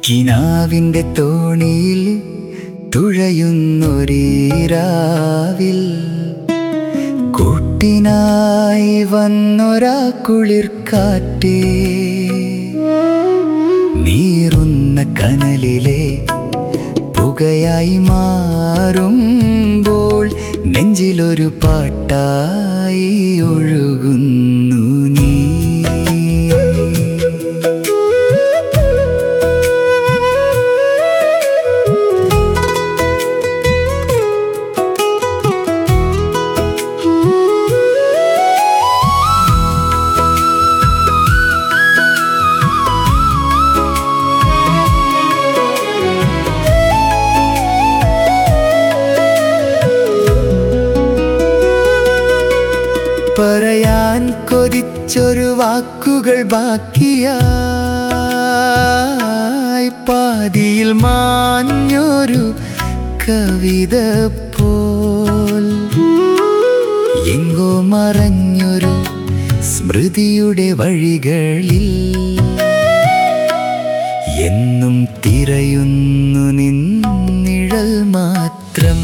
കിനാവിൻ്റെ തോണിയിൽ തുഴയുന്നൊരീരാവിൽ കൂട്ടിനായി വന്നൊരാ കുളിർക്കാറ്റേ നീറുന്ന കനലിലെ പുകയായി മാറുമ്പോൾ നെഞ്ചിലൊരു പാട്ടായി ഒഴുകുന്നു നീ പറയാൻ കൊതിച്ചൊരു വാക്കുകൾ ബാക്കിയായി പാതിയിൽ മാഞ്ഞൊരു കവിത പോൽ എങ്ങോ മറഞ്ഞൊരു സ്മൃതിയുടെ വഴികളിൽ എന്നും തിരയുന്നു നിന്നിഴൽ മാത്രം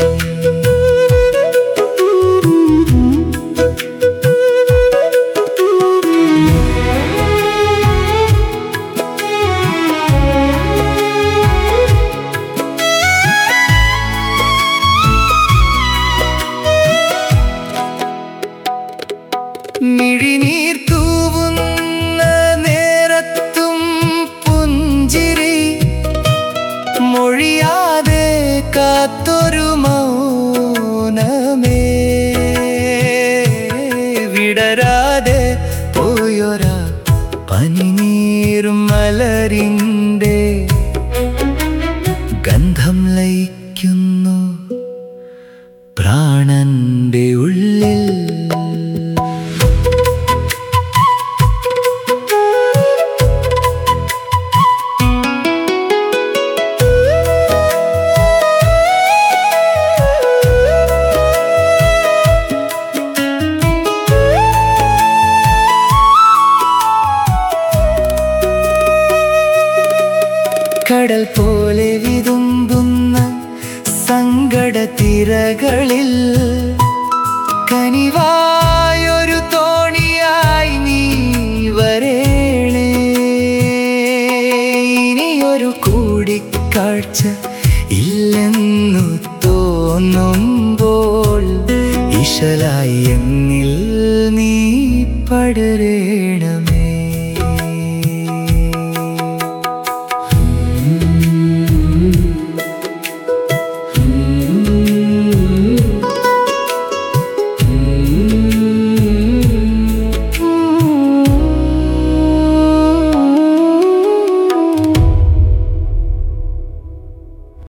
മിഴിനീർ തൂവുന്ന നേരത്തും പുഞ്ചിരി മൊഴിയാതെ കാത്തൊരു മൗനമേ വിടരാതെ പോയൊരാ പനിനീരും മലരിൻ്റെ ഗന്ധം ലയിക്കുന്നു പ്രാണന്റെ ഉള്ളിൽ കടൽ പോലെ വിതുമ്പുന്ന സങ്കട തിരകളിൽ കനിവായൊരു തോണിയായി നീ വരേണേ ഇനിയൊരു കൂടിക്കാഴ്ച ഇല്ലെന്നു തോന്നുമ്പോൾ ഇശലായി എന്നിൽ നീ പടരേണം